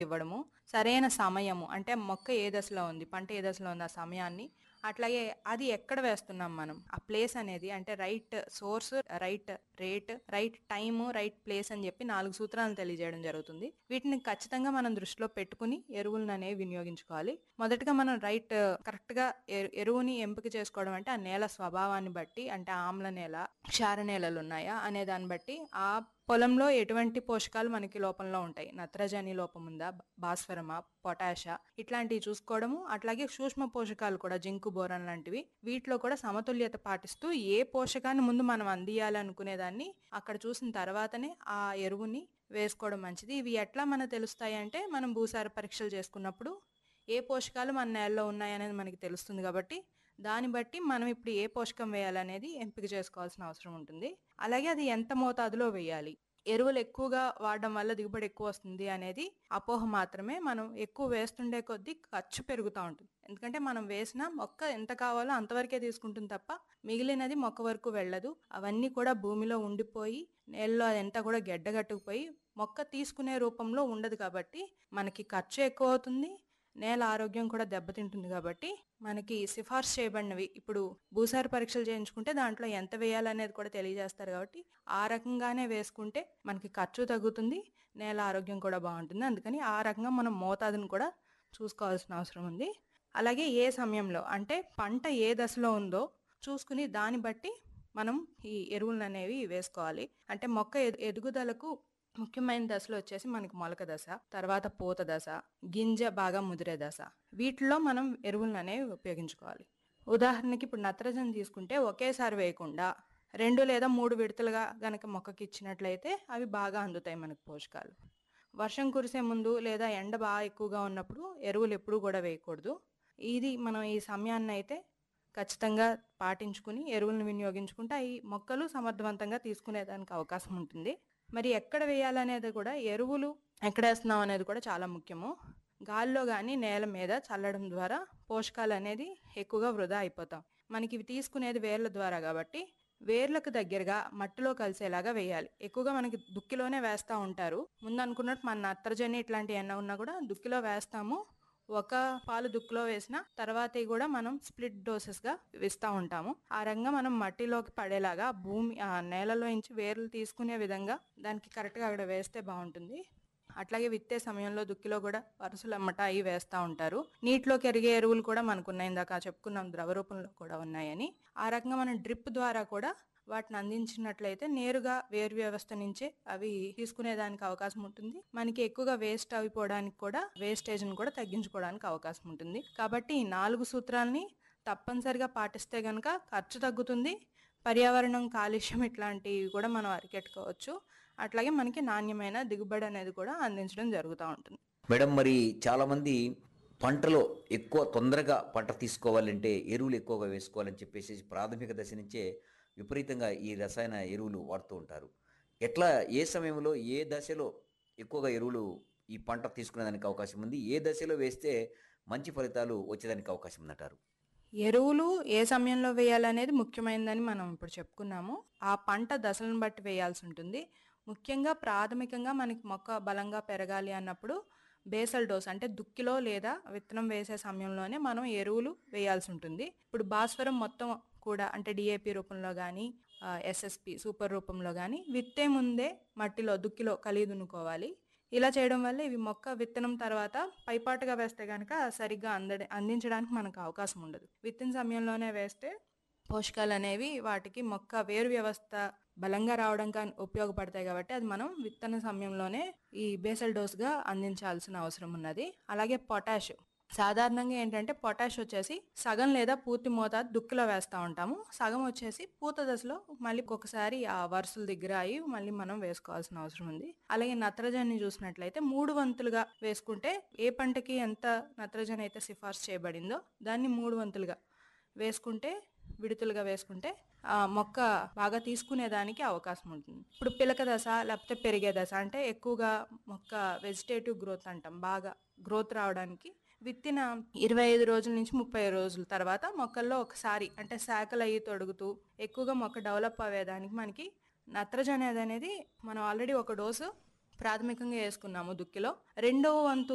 ఇవ్వడము సరైన సమయము అంటే మొక్క ఏ దశలో ఉంది పంట ఏ దశలో ఉంది ఆ సమయాన్ని అట్లాగే అది ఎక్కడ వేస్తున్నాం మనం ఆ ప్లేస్ అనేది అంటే right source right rate right time right place అని చెప్పి నాలుగు సూత్రాలను తెలియజేయడం జరుగుతుంది వీటిని ఖచ్చితంగా మనం దృష్టిలో పెట్టుకుని ఎరువులను అనేవి వినియోగించుకోవాలి మొదటగా మనం రైట్ కరెక్ట్ గా ఎరు- ఎరువుని ఎంపిక చేసుకోవడం అంటే ఆ నేల స్వభావాన్ని బట్టి అంటే ఆమ్ల నేల క్షార నేలలు ఉన్నాయా అనే దాన్ని బట్టి ఆ పొలంలో ఎటువంటి పోషకాలు మనకి లోపంలో ఉంటాయి నత్రజని లోపం ఉందా భాస్వరమా పొటాషా ఇట్లాంటివి చూసుకోవడము అట్లాగే సూక్ష్మ పోషకాలు కూడా జింకు బోరన్ లాంటివి వీటిలో కూడా సమతుల్యత పాటిస్తూ ఏ పోషకాన్ని ముందు మనం అందియాలి అనుకునేదాన్ని అక్కడ చూసిన తర్వాతనే ఆ ఎరువుని వేసుకోవడం మంచిది ఇవి ఎట్లా మనకు తెలుస్తాయి అంటే మనం భూసార పరీక్షలు చేసుకున్నప్పుడు ఏ పోషకాలు మన నేలలో ఉన్నాయనేది మనకి తెలుస్తుంది కాబట్టి దాన్ని బట్టి మనం ఇప్పుడు ఏ పోషకం వేయాలనేది ఎంపిక చేసుకోవాల్సిన అవసరం ఉంటుంది అలాగే అది ఎంత మోతాదులో వేయాలి ఎరువులు ఎక్కువగా వాడడం వల్ల దిగుబడి ఎక్కువ వస్తుంది అనేది అపోహ మాత్రమే మనం ఎక్కువ వేస్తుండే కొద్దీ ఖర్చు పెరుగుతూ ఉంటుంది ఎందుకంటే మనం వేసిన మొక్క ఎంత కావాలో అంతవరకే తీసుకుంటుంది తప్ప మిగిలినది మొక్క వరకు వెళ్ళదు అవన్నీ కూడా భూమిలో ఉండిపోయి నేలలో అదంతా కూడా గెడ్డగట్టుకుపోయి మొక్క తీసుకునే రూపంలో ఉండదు కాబట్టి మనకి ఖర్చు ఎక్కువ అవుతుంది నేల ఆరోగ్యం కూడా దెబ్బతింటుంది కాబట్టి మనకి సిఫార్సు చేయబడినవి ఇప్పుడు భూసార పరీక్షలు చేయించుకుంటే దాంట్లో ఎంత వేయాలనేది కూడా తెలియజేస్తారు కాబట్టి ఆ రకంగానే వేసుకుంటే మనకి ఖర్చు తగ్గుతుంది నేల ఆరోగ్యం కూడా బాగుంటుంది అందుకని ఆ రకంగా మనం మోతాదును కూడా చూసుకోవాల్సిన అవసరం ఉంది అలాగే ఏ సమయంలో అంటే పంట ఏ దశలో ఉందో చూసుకుని దాన్ని బట్టి మనం ఈ ఎరువులను అనేవి వేసుకోవాలి అంటే మొక్క ఎదు- ఎదుగుదలకు ముఖ్యమైన దశలు వచ్చేసి మనకి మొలక దశ తర్వాత పూత దశ గింజ బాగా ముదిరే దశ వీటిలో మనం ఎరువులను అనేవి ఉపయోగించుకోవాలి ఉదాహరణకి ఇప్పుడు నత్రజని తీసుకుంటే ఒకేసారి వేయకుండా రెండు లేదా మూడు విడతలుగా గనక మొక్కకి ఇచ్చినట్లయితే అవి బాగా అందుతాయి మనకు పోషకాలు వర్షం కురిసే ముందు లేదా ఎండ బాగా ఎక్కువగా ఉన్నప్పుడు ఎరువులు ఎప్పుడూ కూడా వేయకూడదు ఇది మనం ఈ సమయాన్ని అయితే ఖచ్చితంగా పాటించుకుని ఎరువులను వినియోగించుకుంటే ఈ మొక్కలు సమర్థవంతంగా తీసుకునేదానికి అవకాశం ఉంటుంది మరి ఎక్కడ వేయాలనేది కూడా ఎరువులు ఎక్కడ వేస్తున్నాం అనేది కూడా చాలా ముఖ్యము గాల్లో కానీ నేల మీద చల్లడం ద్వారా పోషకాలు అనేది ఎక్కువగా వృధా అయిపోతాం మనకి ఇవి తీసుకునేది వేర్ల ద్వారా కాబట్టి వేర్లకు దగ్గరగా మట్టిలో కలిసేలాగా వేయాలి ఎక్కువగా మనకి దుక్కిలోనే వేస్తూ ఉంటారు ముందు అనుకున్నట్టు మన నత్రజని ఇట్లాంటివి ఏమన్నా ఉన్నా కూడా దుక్కిలో వేస్తాము ఒక పాలు దుక్కులో వేసిన తర్వాత కూడా మనం స్ప్లిట్ డోసెస్ గా ఇస్తూ ఉంటాము ఆ రకంగా మనం మట్టిలోకి పడేలాగా భూమి ఆ నేలలో నుంచి వేర్లు తీసుకునే విధంగా దానికి కరెక్ట్ గా అక్కడ వేస్తే బాగుంటుంది అట్లాగే విత్తే సమయంలో దుక్కిలో కూడా వరుసలు అమ్మట అవి వేస్తూ ఉంటారు నీటిలో కరిగే ఎరువులు కూడా మనకు ఉన్నాయి ఇందాక చెప్పుకున్నాం ద్రవ రూపంలో కూడా ఉన్నాయని ఆ రకంగా మనం డ్రిప్ ద్వారా కూడా వాటిని అందించినట్లయితే నేరుగా వేరు వ్యవస్థ నుంచే అవి తీసుకునేదానికి అవకాశం ఉంటుంది మనకి ఎక్కువగా వేస్ట్ అయిపోవడానికి కూడా వేస్టేజ్ని కూడా తగ్గించుకోవడానికి అవకాశం ఉంటుంది కాబట్టి ఈ నాలుగు సూత్రాలని తప్పనిసరిగా పాటిస్తే గనక ఖర్చు తగ్గుతుంది పర్యావరణం కాలుష్యం ఇట్లాంటివి కూడా మనం అరికెట్టుకోవచ్చు అట్లాగే మనకి నాణ్యమైన దిగుబడి అనేది కూడా అందించడం జరుగుతూ ఉంటుంది మేడం మరి చాలామంది పంటలో ఎక్కువ తొందరగా పంట తీసుకోవాలంటే ఎరువులు ఎక్కువగా వేసుకోవాలని చెప్పేసి ప్రాథమిక దశ నుంచే విపరీతంగా ఈ రసాయన ఎరువులు వాడుతూ ఉంటారు ఎట్లా ఏ సమయంలో ఏ దశలో ఎక్కువగా ఎరువులు ఈ పంట తీసుకునేదానికి అవకాశం ఉంది ఏ దశలో వేస్తే మంచి ఫలితాలు వచ్చేదానికి అవకాశం ఉందంటారు ఎరువులు ఏ సమయంలో వేయాలనేది ముఖ్యమైనదని మనం ఇప్పుడు చెప్పుకున్నాము ఆ పంట దశలను బట్టి వేయాల్సి ఉంటుంది ముఖ్యంగా ప్రాథమికంగా మనకి మొక్క బలంగా పెరగాలి అన్నప్పుడు బేసల్ డోస్ అంటే దుక్కిలో లేదా విత్తనం వేసే సమయంలోనే మనం ఎరువులు వేయాల్సి ఉంటుంది ఇప్పుడు భాస్వరం మొత్తం కూడా అంటే డిఏపి రూపంలో కానీ ఎస్ఎస్పి సూపర్ రూపంలో కానీ విత్తే ముందే మట్టిలో దుక్కిలో కలిగి దున్నుకోవాలి ఇలా చేయడం వల్ల ఇవి మొక్క విత్తనం తర్వాత పైపాటుగా వేస్తే కనుక సరిగ్గా అందడి అందించడానికి మనకు అవకాశం ఉండదు విత్తిన సమయంలోనే వేస్తే పోషకాలు అనేవి వాటికి మొక్క వేరు వ్యవస్థ బలంగా రావడానికి ఉపయోగపడతాయి కాబట్టి అది మనం విత్తన సమయంలోనే ఈ బేసల్ డోస్గా అందించాల్సిన అవసరం ఉన్నది అలాగే పొటాష్ సాధారణంగా ఏంటంటే పొటాష్ వచ్చేసి సగం లేదా పూర్తి మోతాదు దుక్కిలో వేస్తూ ఉంటాము సగం వచ్చేసి పూత దశలో మళ్ళీ ఒకసారి ఆ వరుసల దగ్గర అయి మళ్ళీ మనం వేసుకోవాల్సిన అవసరం ఉంది అలాగే నత్రజని చూసినట్లయితే మూడు వంతులుగా వేసుకుంటే ఏ పంటకి ఎంత నత్రజని అయితే సిఫార్సు చేయబడిందో దాన్ని మూడు వంతులుగా వేసుకుంటే విడుతులుగా వేసుకుంటే ఆ మొక్క బాగా తీసుకునేదానికి అవకాశం ఉంటుంది ఇప్పుడు పిలక దశ లేకపోతే పెరిగే దశ అంటే ఎక్కువగా మొక్క వెజిటేటివ్ గ్రోత్ అంటాం బాగా గ్రోత్ రావడానికి విత్తిన ఇరవై ఐదు రోజుల నుంచి ముప్పై రోజుల తర్వాత మొక్కల్లో ఒకసారి అంటే శాఖలు అయ్యి తొడుగుతూ ఎక్కువగా మొక్క డెవలప్ అయ్యేదానికి మనకి నత్రజని అనేది మనం ఆల్రెడీ ఒక డోసు ప్రాథమికంగా వేసుకున్నాము దుక్కిలో రెండో వంతు